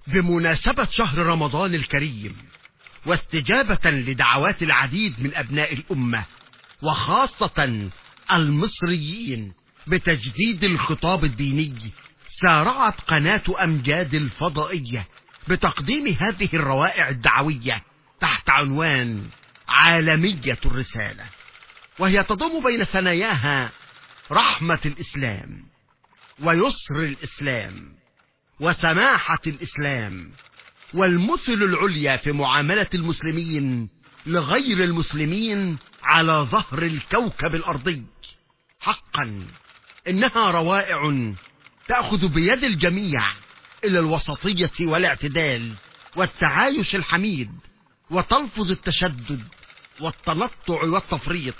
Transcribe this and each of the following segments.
بمناسبة شهر رمضان الكريم واستجابة لدعوات العديد من أبناء الأمة وخاصة المصريين بتجديد الخطاب الديني سارعت قناة أمجاد الفضائية بتقديم هذه الروائع الدعوية تحت عنوان عالمية الرسالة وهي تضم بين ثناياها رحمة الإسلام ويسر الإسلام وسماحة الإسلام والمثل العليا في معاملة المسلمين لغير المسلمين على ظهر الكوكب الأرضي حقا إنها روائع تأخذ بيد الجميع إلى الوسطية والاعتدال والتعايش الحميد وتلفظ التشدد والتنطع والتفريط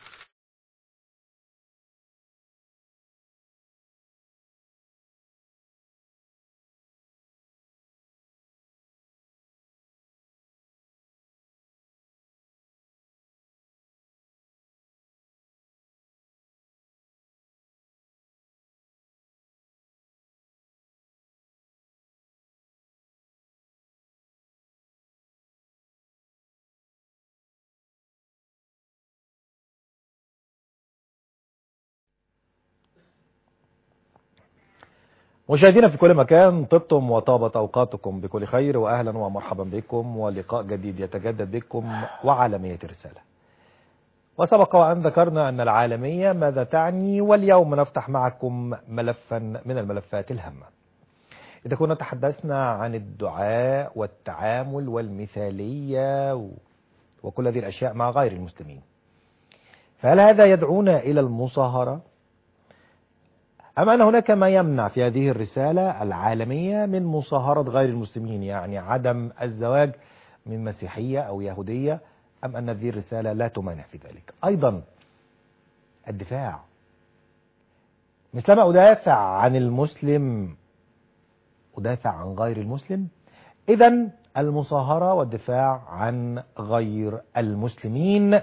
مشاهدينا في كل مكان طبتم وطابت أوقاتكم بكل خير وأهلا ومرحبا بكم ولقاء جديد يتجدد بكم وعالمية الرسالة وسبق وأن ذكرنا أن العالمية ماذا تعني واليوم نفتح معكم ملفا من الملفات الهامة إذا كنا تحدثنا عن الدعاء والتعامل والمثالية وكل هذه الأشياء مع غير المسلمين فهل هذا يدعونا إلى المصاهرة أم أن هناك ما يمنع في هذه الرسالة العالمية من مصاهرة غير المسلمين يعني عدم الزواج من مسيحية أو يهودية أم أن هذه الرسالة لا تمانع في ذلك أيضا الدفاع مثلما أدافع عن المسلم أدافع عن غير المسلم إذا المصاهرة والدفاع عن غير المسلمين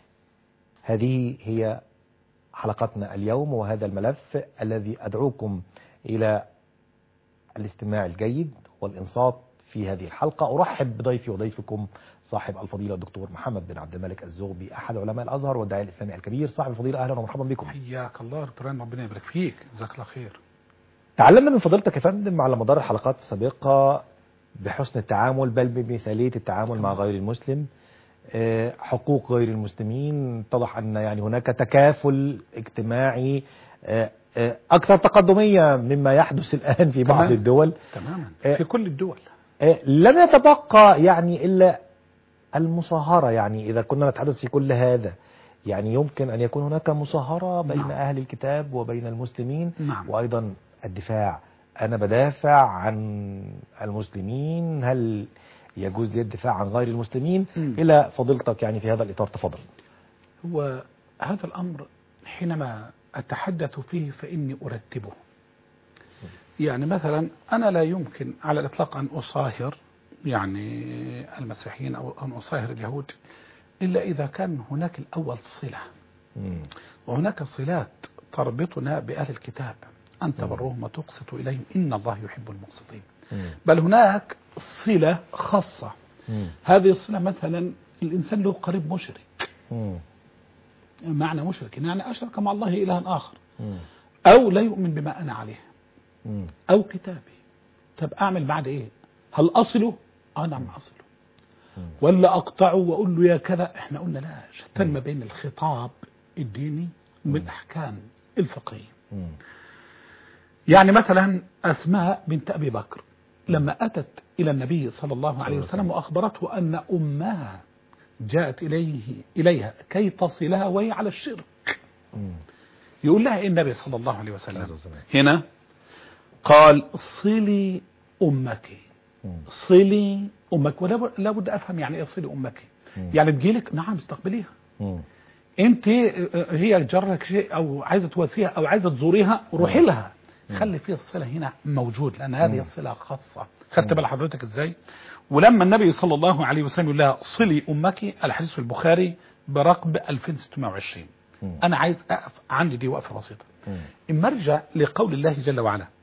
هذه هي حلقتنا اليوم وهذا الملف الذي أدعوكم إلى الاستماع الجيد والإنصات في هذه الحلقة أرحب بضيفي وضيفكم صاحب الفضيلة الدكتور محمد بن عبد الملك الزغبي أحد علماء الأزهر والداعية الإسلامي الكبير صاحب الفضيلة أهلا ومرحبا بكم حياك الله دكتور ربنا يبارك فيك جزاك الله خير تعلمنا من فضيلتك يا فندم على مدار الحلقات السابقة بحسن التعامل بل بمثالية التعامل مع غير المسلم حقوق غير المسلمين اتضح أن يعني هناك تكافل اجتماعي أكثر تقدمية مما يحدث الآن في بعض تمام. الدول تماما في كل الدول لم يتبقى يعني إلا المصاهرة يعني إذا كنا نتحدث في كل هذا يعني يمكن أن يكون هناك مصاهرة بين نعم. أهل الكتاب وبين المسلمين نعم. وأيضا الدفاع أنا بدافع عن المسلمين هل يجوز لي الدفاع عن غير المسلمين مم. إلى فضيلتك يعني في هذا الإطار تفضل هو هذا الأمر حينما أتحدث فيه فإني أرتبه يعني مثلا أنا لا يمكن على الإطلاق أن أصاهر يعني المسيحيين أو أن أصاهر اليهود إلا إذا كان هناك الأول صلة مم. وهناك صلات تربطنا بأهل الكتاب أن تبروهم وتقسطوا إليهم إن الله يحب المقسطين مم. بل هناك صلة خاصة مم. هذه الصلة مثلا الإنسان له قريب مشرك مم. معنى مشرك يعني أشرك مع الله إلها آخر مم. أو لا يؤمن بما أنا عليه مم. أو كتابي طب أعمل بعد إيه هل أصله آه نعم أصله مم. ولا أقطعه وأقول له يا كذا إحنا قلنا لا شتان ما بين الخطاب الديني والأحكام الفقهية مم. يعني مثلا أسماء بنت أبي بكر لما أتت إلى النبي صلى الله عليه وسلم وأخبرته أن أمها جاءت إليه إليها كي تصلها وهي على الشرك مم. يقول لها إيه النبي صلى الله عليه وسلم عليه الصلاة هنا قال صلي أمك مم. صلي أمك ولا لا بد أفهم يعني إيه صلي أمك مم. يعني تجيلك نعم استقبليها مم. انت هي جرك شيء او عايزه تواسيها او عايزه تزوريها روحي لها خلي فيه الصله هنا موجود لان هذه الصله خاصه خدت بال حضرتك ازاي ولما النبي صلى الله عليه وسلم يقول لها صلي امك الحديث في البخاري برقم 2620 مم. انا عايز اقف عندي دي وقفه بسيطه مم. اما ارجع لقول الله جل وعلا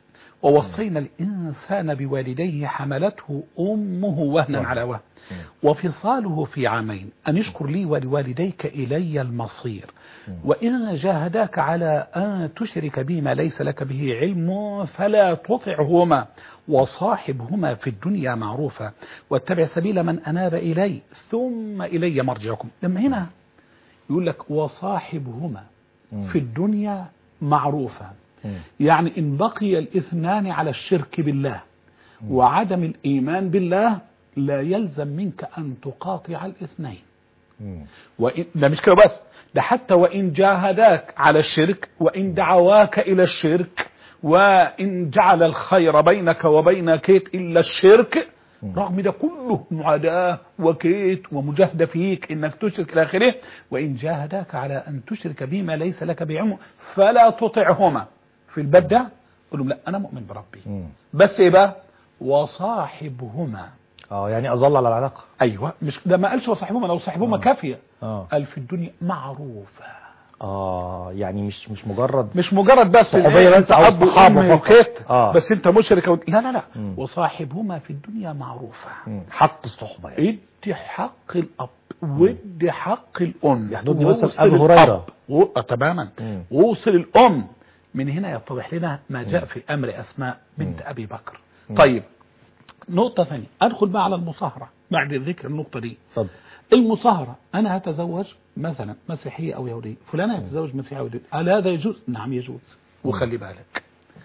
ووصينا الإنسان بوالديه حملته أمه وهنا على وهن وفصاله في عامين أن اشكر لي ولوالديك إلي المصير وإن جاهداك على أن تشرك بي ما ليس لك به علم فلا تطعهما وصاحبهما في الدنيا معروفا واتبع سبيل من أناب إلي ثم إلي مرجعكم لما هنا يقول لك وصاحبهما في الدنيا معروفا يعني إن بقي الاثنان على الشرك بالله وعدم الإيمان بالله لا يلزم منك أن تقاطع الاثنين وإن ده مش كده بس ده حتى وإن جاهداك على الشرك وإن دعواك إلى الشرك وإن جعل الخير بينك وبين كيت إلا الشرك رغم ده كله معاداة وكيت ومجاهدة فيك إنك تشرك إلى آخره وإن جاهداك على أن تشرك بما ليس لك بعلم فلا تطعهما في الباب ده قل لهم لا أنا مؤمن بربي بس إيه بقى وصاحبهما اه يعني اظل على العلاقه أيوة مش ده ما قالش وصاحبهما لو صاحبهما آه. كافية اه قال في الدنيا معروفة اه يعني مش مش مجرد مش مجرد بس صحوبية إيه، بس أو أنت أب صحابة وأم فقط. وكيت آه. بس أنت مشرك و... لا لا لا مم. وصاحبهما في الدنيا معروفة مم. حق الصحبه يعني ادي حق الاب وادي حق الام يحضرني مثل ووصل أبي هريرة. الأب. و... آه، تماما مم. ووصل الام من هنا يتضح لنا ما جاء في امر اسماء بنت ابي بكر طيب نقطه ثانيه ادخل بقى على المصاهره بعد ذكر النقطه دي اتفضل المصاهره انا هتزوج مثلا مسيحيه او يهوديه فلان هيتزوج مسيحي او يهودي هل هذا يجوز نعم يجوز وخلي بالك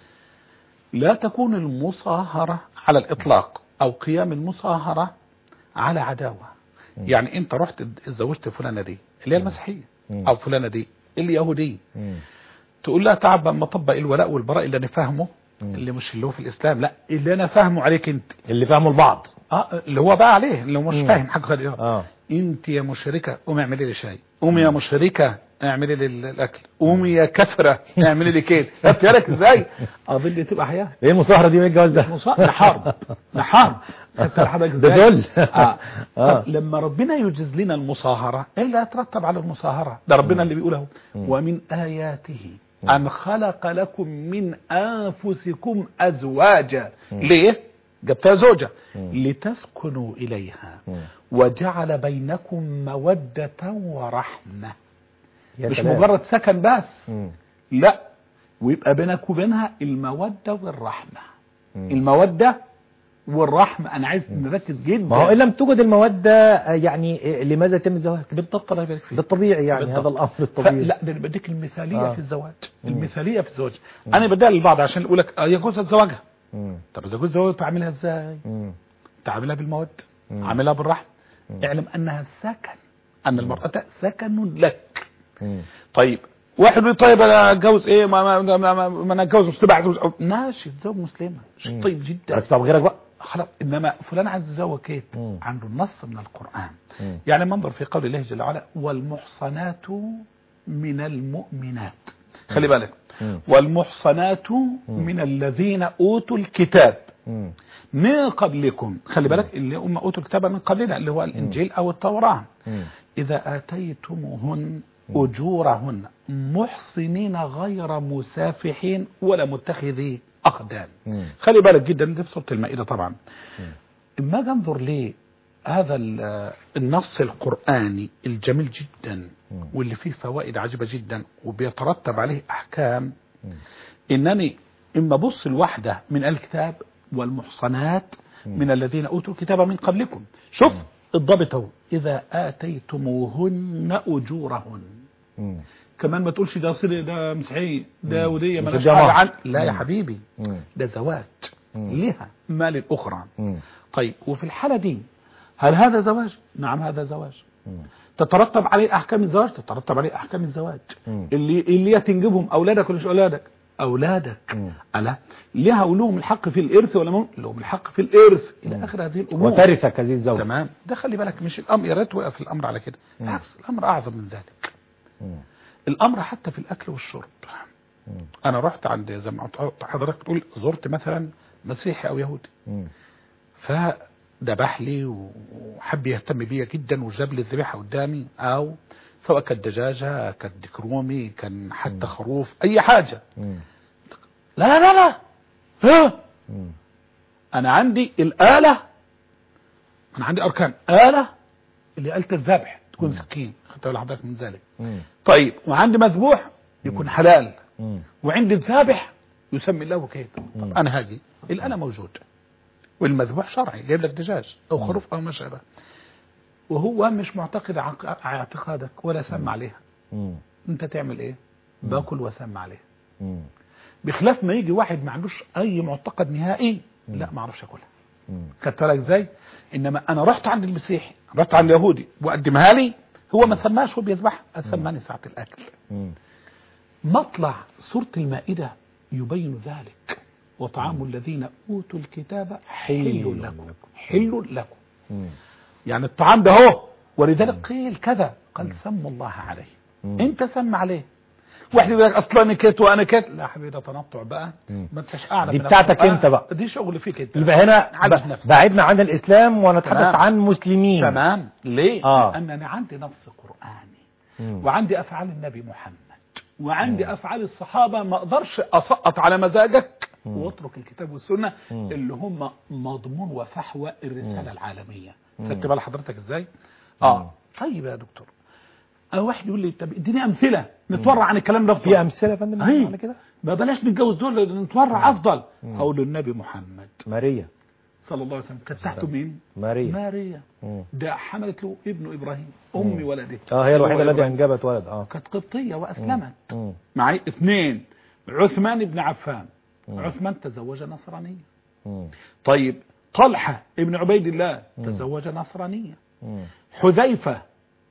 لا تكون المصاهره على الاطلاق او قيام المصاهره على عداوه يعني انت رحت اتزوجت فلانه دي اللي هي المسيحيه مم. او فلانه دي اليهوديه مم. تقول لها تعب ما طبق الولاء والبراء اللي انا فاهمه مم. اللي مش اللي هو في الاسلام لا اللي انا فاهمه عليك انت اللي فهموا البعض اه اللي هو بقى عليه اللي هو مش مم. فاهم حاجه خالص اه انت يا مشركه قومي اعملي لي شاي قومي يا مشركه اعملي لي الاكل قومي يا كثره اعملي لي كيل خدت بالك ازاي اظن تبقى حياه ايه المصاهره دي وايه الجواز ده مصا- ده حرب ده حرب خدت بالك حضرتك ده ازاي ذل. آه. آه. طب لما ربنا يجيز لنا المصاهره ايه اللي هيترتب على المصاهره ده ربنا اللي بيقوله ومن اياته ان خلق لكم من انفسكم ازواجا ليه جبتها زوجه لتسكنوا اليها مم. وجعل بينكم موده ورحمه يا مش سلام. مجرد سكن بس مم. لا ويبقى بينك وبينها المودة والرحمة مم. المودة والرحمة أنا عايز نركز جدا ما هو ان لم توجد الموده آه، يعني إيه، لماذا يتم الزواج بالضبط الله يبارك فيك ده الطبيعي يعني بالضبط. هذا الامر الطبيعي لا ده أنا بديك المثالية آه. في الزواج مم. المثالية في الزواج أنا بديها للبعض عشان يقول لك آه، يجوز زواجها مم. طب إذا جوز زواجها تعملها إزاي؟ مم. تعملها بالمودة مم. عاملها بالرحمة اعلم أنها سكن أن المرأة سكن لك مم. طيب واحد يقول طيب انا اتجوز ايه ما, ما, ما, ما, ما انا اتجوز مسلمه عايز أتجوز- ماشي اتزوج مسلمه شيء مم. طيب جدا ركز على غيرك بقى خلاص انما فلان عايز يتزوج كيف مم. عنده النص من القران مم. يعني منظر في قول الله جل وعلا والمحصنات من المؤمنات خلي بالك مم. والمحصنات من الذين اوتوا الكتاب مم. من قبلكم خلي بالك اللي هم اوتوا الكتاب من قبلنا اللي هو الانجيل او التوراه مم. إذا آتيتموهن أجورهن محصنين غير مسافحين ولا متخذي أقدام مم. خلي بالك جدا دي في سورة المائدة طبعا اما أجي انظر ليه هذا ال- النص القرآني الجميل جدا واللي فيه فوائد عجيبة جدا وبيترتب عليه أحكام إنني إما بص الوحدة من الكتاب والمحصنات من الذين أوتوا الكتاب من قبلكم شوف الضابط هو إذا آتيتموهن أجورهن مم. كمان ما تقولش ده صلي ده مسيحي ده ودية مش مالهاش الجماعة. حاجة عن لا يا حبيبي مم. ده زواج مم. لها مال الأخرى مم. طيب وفي الحالة دي هل هذا زواج؟ نعم هذا زواج مم. تترتب عليه أحكام الزواج تترتب عليه أحكام الزواج مم. اللي اللي هي تنجبهم أولادك ولا مش أولادك أولادك مم. ألا لها ولهم الحق في الإرث ولا مم؟ لهم الحق في الإرث إلى آخر هذه الأمور وترثك هذه الزوجة تمام ده خلي بالك مش الأمر يا ريت وقف الأمر على كده بالعكس الأمر أعظم من ذلك مم. الأمر الأمر حتى في الأكل والشرب مم. أنا رحت عند زي ما حضرتك بتقول زرت مثلا مسيحي أو يهودي مم. فذبح لي وحب يهتم بيا جدا وجاب لي الذبيحه قدامي او سواء كانت دجاجه كانت ديك رومي كان حتى خروف اي حاجه مم. لا لا لا لا ها مم. انا عندي الآلة انا عندي اركان آلة اللي آلة الذبح تكون سكين خدت بالك حضرتك من ذلك مم. طيب وعندي مذبوح يكون حلال مم. وعندي الذابح يسمي الله كيف مم. طب انا هاجي الآلة موجود والمذبوح شرعي جايب لك دجاج او خروف او ما شابه وهو مش معتقد عق- اعتقادك ولا سمى عليها مم. انت تعمل ايه باكل واسمى عليها مم. بخلاف ما يجي واحد ما عندوش اي معتقد نهائي لا ما اعرفش اكلها مم. خدت بالك ازاي انما انا رحت عند المسيحي رحت عند اليهودي وقدمها لي هو ما سماش هو بيذبحها سماني ساعه الاكل مم. مطلع سوره المائده يبين ذلك وطعام الذين اوتوا الكتاب حل لكم حل لكم مم. يعني الطعام ده هو ولذلك قيل كذا قال سموا الله عليه مم. انت سمى عليه واحد يقول لك اصلا انا كيت وانا كيت لا حبيبي ده تنطع بقى مم. ما انتش اعلم دي من بتاعتك القرآن. انت بقى. دي شغل فيك انت يبقى هنا عالج ب- نفسك. بعدنا عن الإسلام ونتحدث تمام. عن مسلمين تمام ليه؟ آه. لان انا عندي نص قراني مم. وعندي افعال النبي محمد وعندي افعال الصحابه ما اقدرش اسقط على مزاجك مم. واترك الكتاب والسنه مم. اللي هم مضمون وفحوى الرساله مم. العالميه مم. خدت بال حضرتك ازاي؟ مم. اه طيب يا دكتور أو واحد يقول لي طب اديني امثله نتورع عن الكلام ده في أمثلة يا فندم أي. على كده ما بلاش نتجوز دول نتورع افضل مم. هقول النبي محمد ماريا صلى الله عليه وسلم كانت تحته مين؟ ماريا ماريا مم. ده حملت له ابن ابراهيم ام ولده اه هي الوحيدة هو التي إبراهيم. أنجبت ولد اه كانت قبطيه واسلمت مم. معي اثنين عثمان بن عفان مم. عثمان تزوج نصرانيه مم. طيب طلحه ابن عبيد الله مم. تزوج نصرانيه مم. حذيفه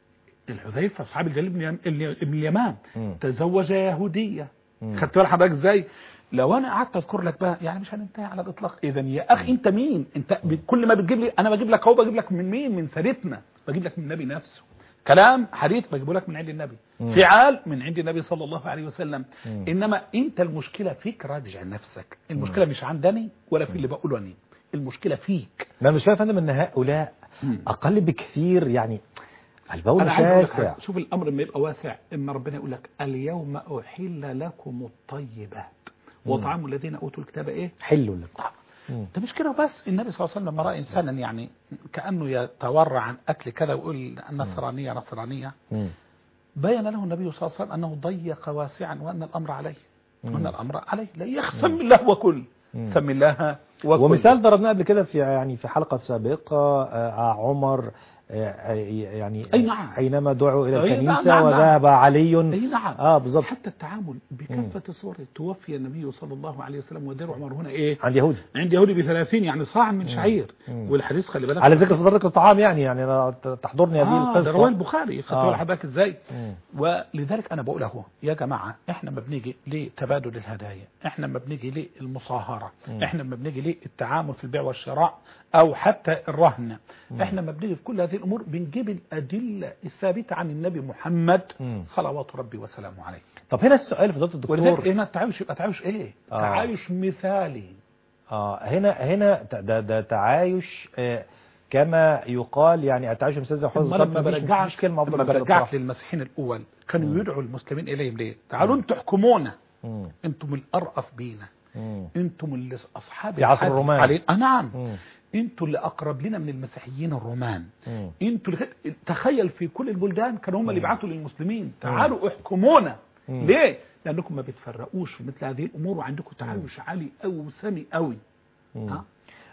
الحذيفه اصحاب الجليل بن يم- ابن اليمان مم. تزوج يهوديه مم. خدت بال حضرتك ازاي لو انا قعدت اذكر لك بقى يعني مش هننتهي على الاطلاق اذا يا اخي انت مين انت ب- كل ما بتجيب لي انا بجيب لك اهو بجيب لك من مين من سيرتنا بجيب لك من النبي نفسه كلام حديث بجيبه لك من عند النبي مم. فعال من عند النبي صلى الله عليه وسلم مم. انما انت المشكله فيك راجع نفسك المشكله مش عندني ولا في اللي بقوله انا المشكله فيك أنا مش فاهم يا فندم أن هؤلاء مم. أقل بكثير يعني البول انا عايز اقول لك شاسع حاجة. شوف الامر لما يبقى واسع اما ربنا يقول لك اليوم احل لكم الطيبات وطعام الذين اوتوا الكتاب ايه حلو لكم مم. ده مش كده بس النبي صلى الله عليه وسلم لما راى انسانا يعني كانه يتورع عن اكل كذا ويقول نصرانيه نصرانيه مم. بين له النبي صلى الله عليه وسلم انه ضيق واسعا وان الامر عليه وان الامر عليه لا يخسم الله وكل مم. سم الله وكل ومثال ضربناه قبل كده في يعني في حلقة سابقة آه، عمر آه، يعني أي نعم. حينما دعوا إلى أي نعم، الكنيسة نعم، نعم. وذهب علي اي نعم اه بالظبط حتى التعامل بكافه صوره توفي النبي صلى الله عليه وسلم ودار عمر هنا ايه عند يهودي عند يهودي بثلاثين يعني صاع من شعير مم. والحديث خلي بالك على ذكر فضلك الطعام يعني يعني أنا تحضرني هذه آه ده رواه القصة البخاري خدت آه. بال حضرتك ازاي مم. ولذلك انا بقول اهو يا جماعه احنا ما بنيجي لتبادل الهدايا احنا ما بنيجي للمصاهره مم. احنا ما بنيجي للتعامل في البيع والشراء او حتى الرهن احنا ما بنيجي في كل هذه الامور بنجيب الادله الثابته عن النبي محمد مم. صلوات ربي وسلامه عليه طب هنا السؤال فضيلة ولذلك الدكتور هنا التعايش يبقى تعايش ايه آه. تعايش مثالي اه هنا هنا ت- ده ده تعايش آه، كما يقال يعني التعايش مثل زي حوض اما الصف لما مفيش- برجعك مفيش كلمة أفضل لما من كده برجعك بصراحة. للمسيحيين الاول كانوا يدعوا المسلمين اليهم ليه تعالوا انتوا احكمونا مم. انتم الارأف بينا مم. انتم اللي اصحاب في عصر الحد الرومان. علي... آه نعم مم. انتوا اللي اقرب لنا من المسيحيين الرومان مم. انتوا اللي... تخيل في كل البلدان كانوا هم اللي يبعتوا للمسلمين تعالوا احكمونا مم. ليه لانكم ما بتفرقوش في مثل هذه الامور وعندكم تعايش عالي قوي وسامي قوي مم. ها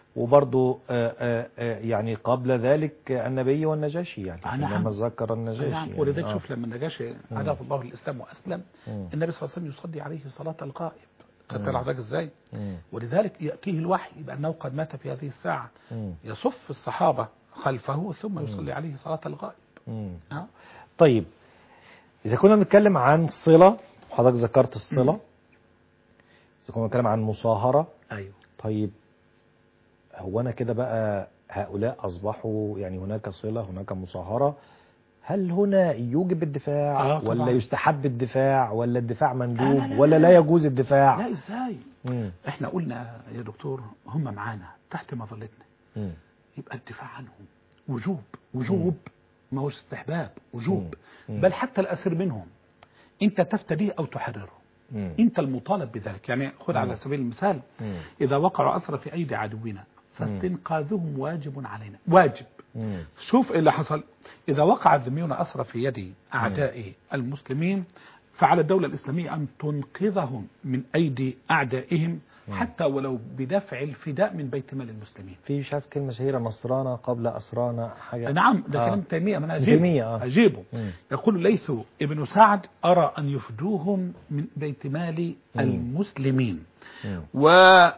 وبرضو آه، آه، آه، يعني قبل ذلك النبي والنجاشي يعني آه، نعم. لما ذكر النجاشي نعم يعني. ولذلك آه. شوف لما النجاشي هداه الله الاسلام واسلم مم. النبي صلى الله عليه وسلم يصلي عليه صلاه الغائب خدت مم. حضرتك ازاي مم. ولذلك ياتيه الوحي بانه قد مات في هذه الساعه مم. يصف الصحابه خلفه ثم يصلي عليه صلاه الغائب مم. ها طيب إذا كنا بنتكلم عن صلة حضرتك ذكرت الصلة مم. إذا كنا بنتكلم عن مصاهرة ايوه طيب هو أنا كده بقى هؤلاء أصبحوا يعني هناك صلة هناك مصاهرة هل هنا يوجب الدفاع آه، طبعاً. ولا يستحب الدفاع ولا الدفاع مندوب لا، لا، لا، ولا لا. لا يجوز الدفاع لا ازاي مم. احنا قلنا يا دكتور هم معانا تحت مظلتنا مم. يبقى الدفاع عنهم وجوب وجوب ما هوش استحباب وجوب مم. بل حتى الاسر منهم انت تفتديه او تحرره مم. انت المطالب بذلك يعني خذ على سبيل المثال مم. اذا وقعوا اسرى في ايدي عدونا فاستنقاذهم واجب علينا واجب مم. شوف إيه اللي حصل إذا وقع الذميون أسرى في يد أعداء المسلمين فعلى الدولة الإسلامية أن تنقذهم من أيدي أعدائهم حتى ولو بدفع الفداء من بيت مال المسلمين في مش عارف كلمة شهيرة نصرانا قبل أسرانا حاجة نعم ده آه. كلام تيمية من أجيبه تيمية، آه. أجيبه مم. يقول ليث ابن سعد أرى أن يفدوهم من بيت مال المسلمين مم. و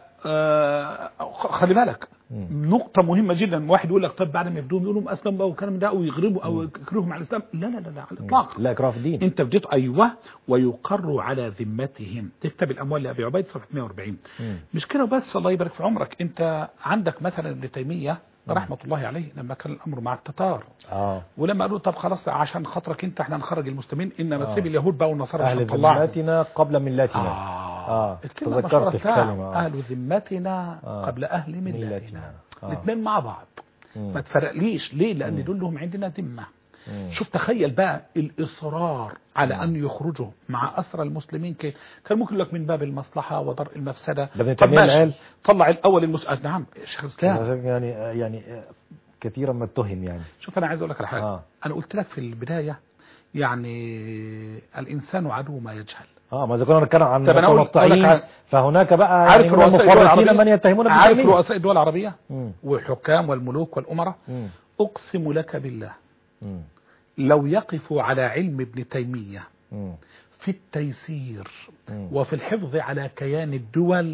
آه، خلي بالك مم. نقطة مهمة جدا واحد يقول لك طب بعد ما يفدوهم يقولوا اسلم بقى والكلام ده او يغربوا او يكرههم على الاسلام لا لا لا, لا على الاطلاق لا إكراه في الدين انت فديت ايوه ويقر على ذمتهم تكتب الاموال لابي عبيد صفحه 140 مم. مش كده بس الله يبارك في عمرك انت عندك مثلا ابن تيميه رحمه الله عليه لما كان الامر مع التتار اه ولما قالوا طب خلاص عشان خاطرك انت احنا نخرج المسلمين انما آه. سيب اليهود بقى والنصارى مش أهل هنطلعهم ذمتنا قبل ملتنا آه. آه. الكلمة تذكرت المشهورة الكلمة بتاعها. آه. أهل ذمتنا آه. قبل أهل ملتنا ملتنا. آه. الاثنين مع بعض مم. ما تفرقليش ليه لأن دول لهم عندنا ذمة مم. شوف تخيل بقى الإصرار على أن يخرجوا مع أسرى المسلمين كي كان ممكن لك من باب المصلحة ودرء المفسدة ده ابن طب تيمية ماشي. قال. طلع الأول المسأل نعم شيخ الإسلام يعني يعني آه، كثيرا ما اتهم يعني شوف أنا عايز أقول لك على حاجة آه. أنا قلت لك في البداية يعني الإنسان عدو ما يجهل اه ما اذا كنا نتكلم عن طب أنا أقول- أقول المتنطعين لك فهناك بقى عارف يعني من رؤساء الدول المفرطين العربية؟ من يتهمون عارف بالتيمية رؤساء الدول العربية مم. والحكام والملوك والأمراء مم. أقسم لك بالله مم. لو يقفوا على علم ابن تيمية مم. في التيسير مم. وفي الحفظ على كيان الدول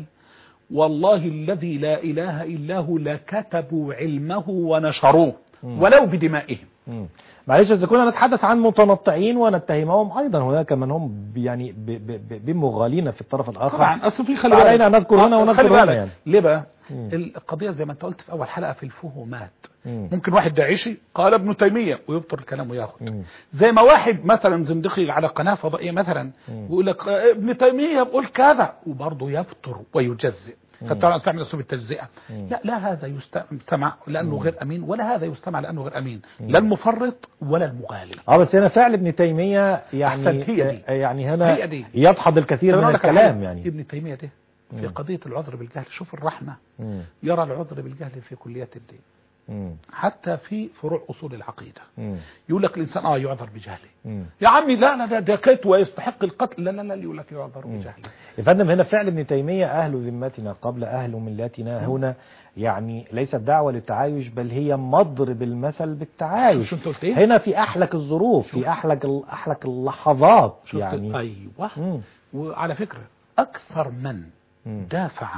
والله الذي لا إله إلا هو لكتبوا علمه ونشروه ولو بدمائهم مم. معلش اذا كنا نتحدث عن متنطعين ونتهمهم ايضا هناك من هم ب- يعني ب- ب- ب- بمغالين في الطرف الاخر طبعا اصل في خلي علينا أن نذكر هنا آه، ونذكر خلي هنا بالك. يعني. ليه بقى مم. القضية زي ما انت قلت في أول حلقة في الفهومات مم. ممكن واحد داعشي قال ابن تيمية ويبطل الكلام وياخد مم. زي ما واحد مثلا زندقي على قناة فضائية مثلا ويقول لك آه، ابن تيمية بيقول كذا وبرضه يبطر ويجزئ فترى استعمل اسلوب التجزئة لا لا هذا يستمع لأنه غير أمين ولا هذا يستمع لأنه غير أمين لا المفرط ولا المغالي اه بس هنا فعل ابن تيمية يعني أحسنت، هي دي. آه، يعني هنا هي دي. يدحض الكثير طب من أقول لك على الكلام حاجة. يعني ابن تيمية ده في قضية العذر بالجهل شوف الرحمة مم. يرى العذر بالجهل في كليات الدين مم. حتى في فروع أصول العقيدة مم. يقول لك الإنسان آه يعذر بجهله مم. يا عمي لا لا ده ده كيت ويستحق القتل لا لا لا يقول لك يعذر بجهله يا فندم هنا فعل ابن تيمية أهل ذمتنا قبل أهل ملتنا هنا يعني ليست دعوة للتعايش بل هي مضرب المثل بالتعايش شوف انت قلت ايه هنا في أحلك الظروف في أحلك ال- أحلك اللحظات شفت يعني ايوه مم. وعلى فكرة أكثر من مم. دافع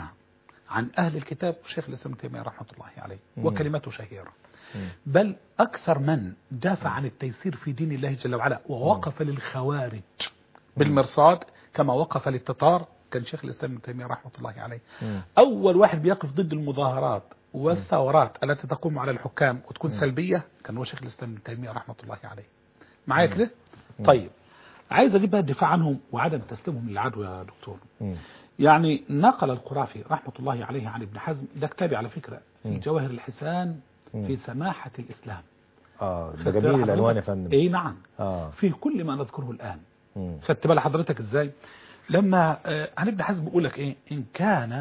عن أهل الكتاب شيخ الإسلام ابن تيمية رحمة الله عليه وكلمته شهيرة بل أكثر من دافع عن التيسير في دين الله جل وعلا ووقف للخوارج بالمرصاد كما وقف للتتار كان شيخ الإسلام ابن تيمية رحمة الله عليه مم. أول واحد بيقف ضد المظاهرات والثورات التي تقوم على الحكام وتكون سلبية كان هو شيخ الإسلام ابن تيمية رحمة الله عليه معايا كده طيب عايز أجيب بقى الدفاع عنهم وعدم تسليمهم للعدو يا دكتور مم. يعني نقل القرافي رحمة الله عليه عن ابن حزم ده كتابي على فكرة في جواهر الحسان في سماحة الإسلام اه ده خدت جميل بال العنوان يا حضرتك؟ فندم ايه نعم اه في كل ما نذكره الآن مم. خدت بال حضرتك ازاي لما آه، عن ابن حزم بيقول لك ايه ان كان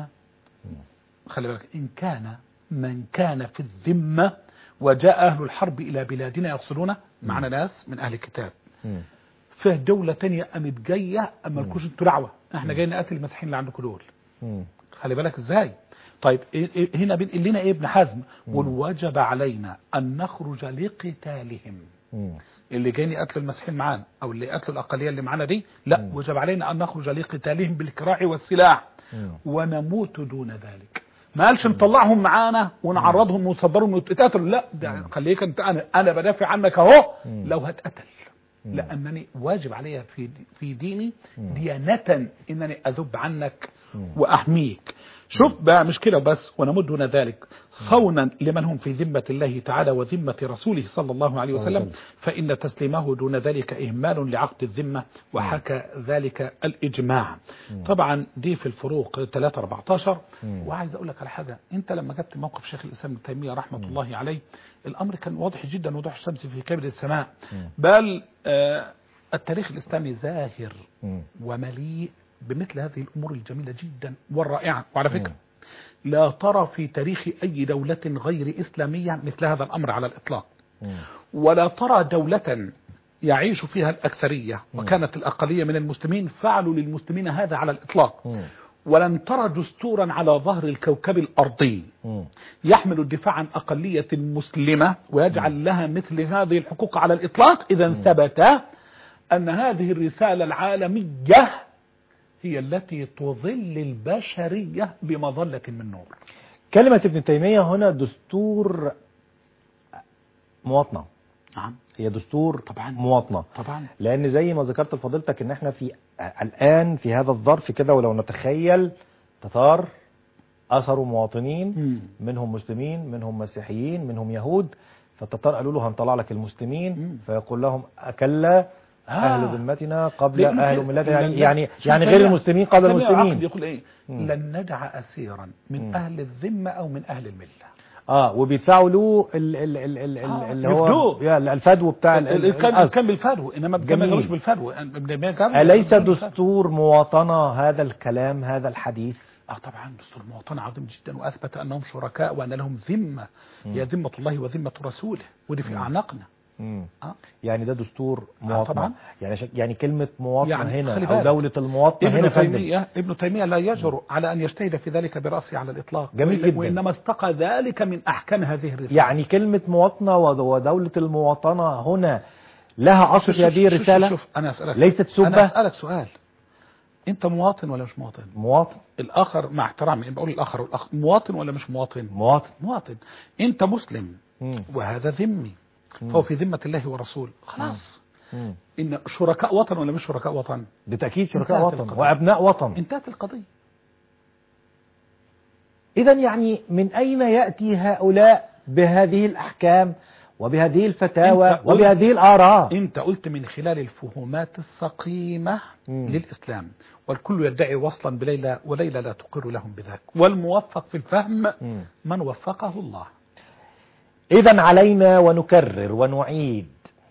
خلي بالك ان كان من كان في الذمة وجاء أهل الحرب إلى بلادنا يقصدون معنا ناس من أهل الكتاب مم. فيه دولة تانية قامت جاية أما لكوش انتوا دعوة احنا جايين نقاتل المسيحيين اللي عندكم دول مم. خلي بالك ازاي طيب إيه- إيه- هنا بينقل لنا ايه ابن حزم وجب علينا ان نخرج لقتالهم مم. اللي جايين يقتلوا المسيحيين معانا او اللي يقتلوا الاقليه اللي معانا دي لا وجب علينا ان نخرج لقتالهم بالكراع والسلاح مم. ونموت دون ذلك ما قالش نطلعهم معانا ونعرضهم ونصدرهم ويتقتلوا لا ده خليك انت انا انا بدافع عنك اهو لو هتقتل لانني واجب علي في في ديني ديانه انني اذب عنك واحميك شوف بقى مش كده بس ونمد دون ذلك صونا لمن هم في ذمة الله تعالى وذمة رسوله صلى الله عليه وسلم فإن تسليمه دون ذلك إهمال لعقد الذمة وحكى ذلك الإجماع طبعا دي في الفروق 3 14 وعايز أقول لك على حاجة أنت لما جبت موقف شيخ الإسلام ابن تيمية رحمة الله عليه الأمر كان واضح جدا وضوح الشمس في كبد السماء بل آه التاريخ الإسلامي زاهر مم. ومليء بمثل هذه الأمور الجميلة جدا والرائعة وعلى فكرة مم. لا ترى في تاريخ أي دولة غير إسلامية مثل هذا الأمر على الإطلاق مم. ولا ترى دولة يعيش فيها الأكثرية وكانت الأقلية من المسلمين فعلوا للمسلمين هذا على الإطلاق مم. ولن ترى دستورا على ظهر الكوكب الأرضي مم. يحمل الدفاع عن أقلية مسلمة ويجعل لها مثل هذه الحقوق على الإطلاق إذا ثبت أن هذه الرسالة العالمية هي التي تظل البشرية بمظلة من نور كلمة ابن تيمية هنا دستور مواطنة نعم هي دستور طبعاً. مواطنة طبعا لان زي ما ذكرت لفضيلتك ان احنا في الان في هذا الظرف كده ولو نتخيل تتار اثروا مواطنين مم. منهم مسلمين منهم مسيحيين منهم يهود فالتتار قالوا له هنطلع لك المسلمين مم. فيقول لهم اكلا آه. اهل ذمتنا قبل لأنه اهل كده- ملتنا يعني لأن- يعني شوف يعني تيمية- غير المسلمين قبل تيمية عقد المسلمين يقول ايه مم. لن ندع اسيرا من مم. اهل الذمه او من اهل المله اه وبيدفعوا له ال ال ال ال آه، اللي هو يفدوه. يا الفدو بتاع ال- ال- كان الأسر. كان بالفدو انما جميل. ما كانوش بالفدو ابن تيمية كان- أليس كان بالفدو. دستور مواطنة هذا الكلام هذا الحديث اه طبعا دستور المواطنه عظيم جدا واثبت انهم شركاء وان لهم ذمه هي ذمه الله وذمه رسوله ودي في اعناقنا مم. اه يعني ده دستور مواطنة طبعا. يعني شك يعني كلمة مواطنة يعني هنا خلي أو بالك. دولة المواطنة هنا ابن فندم تيمية ابن تيمية لا يجرؤ على أن يجتهد في ذلك برأسه على الإطلاق جميل وإن- جدا. وإنما استقى ذلك من أحكام هذه الرسالة يعني كلمة مواطنة ود- ودولة المواطنة هنا لها أصل في هذه شوف- الرسالة شوف أنا أسألك ليست سبة؟ أنا أسألك سؤال أنت مواطن ولا مش مواطن مواطن الآخر مع احترامي بقول الآخر والأخ مواطن ولا مش مواطن مواطن مواطن أنت مسلم مم. وهذا ذمي فهو في ذمة الله ورسوله خلاص مم. إن شركاء وطن ولا مش شركاء وطن بالتأكيد شركاء انتهت وطن القضية. وأبناء وطن انتهت القضية إذا يعني من أين يأتي هؤلاء بهذه الأحكام وبهذه الفتاوى أنت قلت- وبهذه الآراء انت قلت من خلال الفهومات السقيمة مم. للإسلام والكل يدعي وصلا بليلى وليلى لا تقر لهم بذاك والموفق في الفهم مم. من وفقه الله إذا علينا ونكرر ونعيد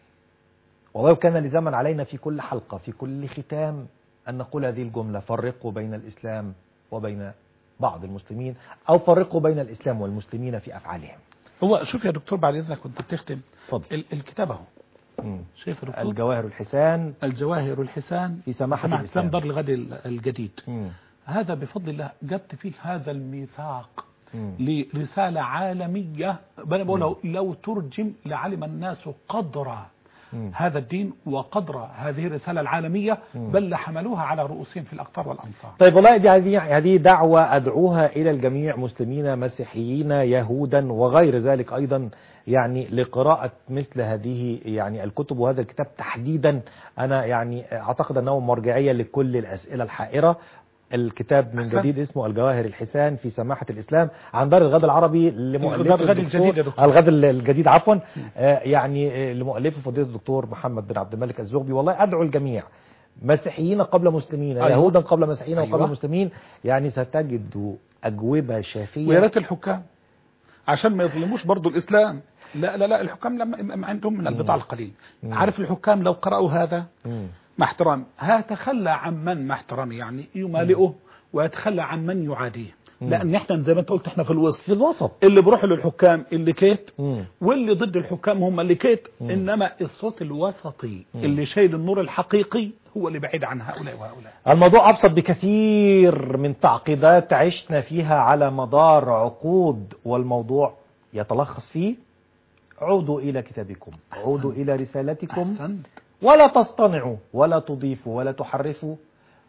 ولو كان لزاما علينا في كل حلقة في كل ختام أن نقول هذه الجملة فرقوا بين الإسلام وبين بعض المسلمين أو فرقوا بين الإسلام والمسلمين في أفعالهم هو شوف يا دكتور بعد إذنك كنت بتختم اتفضل ال- الكتاب اهو مم. شايف يا دكتور الجواهر الحسان الجواهر الحسان في سماحة سماحة الإسلام. دار الغد ال- الجديد مم. هذا بفضل الله جبت فيه هذا الميثاق مم. لرسالة عالمية أنا بقول لو, لو ترجم لعلم الناس قدر مم. هذا الدين وقدر هذه الرسالة العالمية بل حملوها على رؤوسهم في الأقطار والأمصار طيب والله دي هذه هذه دعوة أدعوها إلى الجميع مسلمين مسيحيين يهودا وغير ذلك أيضا يعني لقراءة مثل هذه يعني الكتب وهذا الكتاب تحديدا أنا يعني أعتقد أنه مرجعية لكل الأسئلة الحائرة الكتاب من أحسن. جديد اسمه الجواهر الحسان في سماحة الإسلام عن دار الغد العربي لمؤلفه دار الغد الدكتور- الجديد يا دكتور. الغد الجديد عفوا آه، يعني آه، لمؤلفه فضيلة الدكتور محمد بن عبد الملك الزغبي والله أدعو الجميع مسيحيين قبل مسلمين أيوة. يهودا قبل مسيحيين أيوة. وقبل مسلمين يعني ستجد أجوبة شافية ويا ريت الحكام عشان ما يظلموش برضو الإسلام لا لا لا الحكام لما عندهم من البضاعة القليل عارف الحكام لو قرأوا هذا مم. مع احترام هيتخلى عن من مع احترامي يعني يمالئه ويتخلى عن من يعاديه لان احنا زي ما انت قلت احنا في الوسط في الوسط اللي بيروحوا للحكام اللي كيت مم. واللي ضد الحكام هم اللي كيت انما الصوت الوسطي اللي شايل النور الحقيقي هو اللي بعيد عن هؤلاء وهؤلاء الموضوع أبسط بكثير من تعقيدات عشنا فيها على مدار عقود والموضوع يتلخص فيه عودوا إلى كتابكم عودوا إلى رسالتكم احسنت ولا تصطنعوا ولا تضيفوا ولا تحرفوا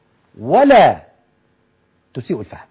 ولا تسيئوا الفهم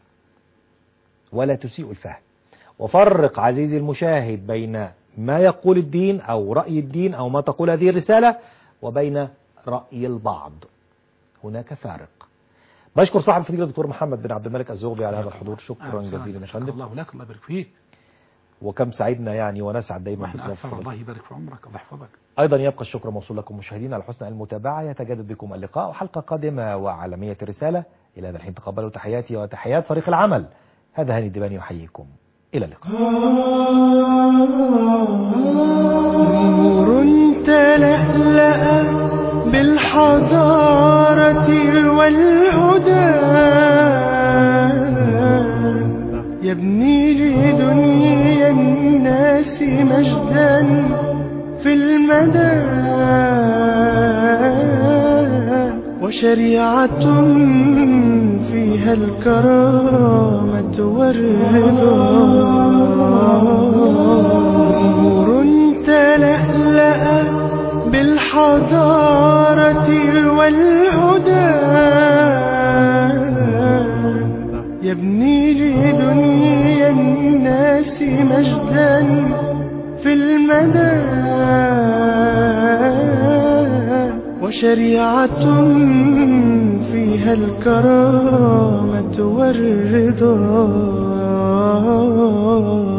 ولا تسيئوا الفهم وفرق عزيزي المشاهد بين ما يقول الدين أو رأي الدين أو ما تقول هذه الرسالة وبين رأي البعض هناك فارق بشكر صاحب الفضيلة الدكتور محمد بن عبد الملك الزغبي على هذا الحضور شكرا جزيلا يا شكرا فندم الله لك الله يبارك فيك وكم سعدنا يعني ونسعد دايما واحنا بسلام اكثر فضلك. الله يبارك في عمرك الله يحفظك أيضا يبقى الشكر موصول لكم مشاهدينا على حسن المتابعة يتجدد بكم اللقاء وحلقة قادمة وعالمية الرسالة إلى هذا الحين تقبلوا تحياتي وتحيات فريق العمل هذا هاني الدباني يحييكم إلى اللقاء نور تلألأ بالحضارة والهدى مجدا في المدى وشريعة فيها الكرامة والرضا نور تلألأ بالحضارة والهدى يبني لدنيا الناس مجدا في المدى وشريعة فيها الكرامة والرضا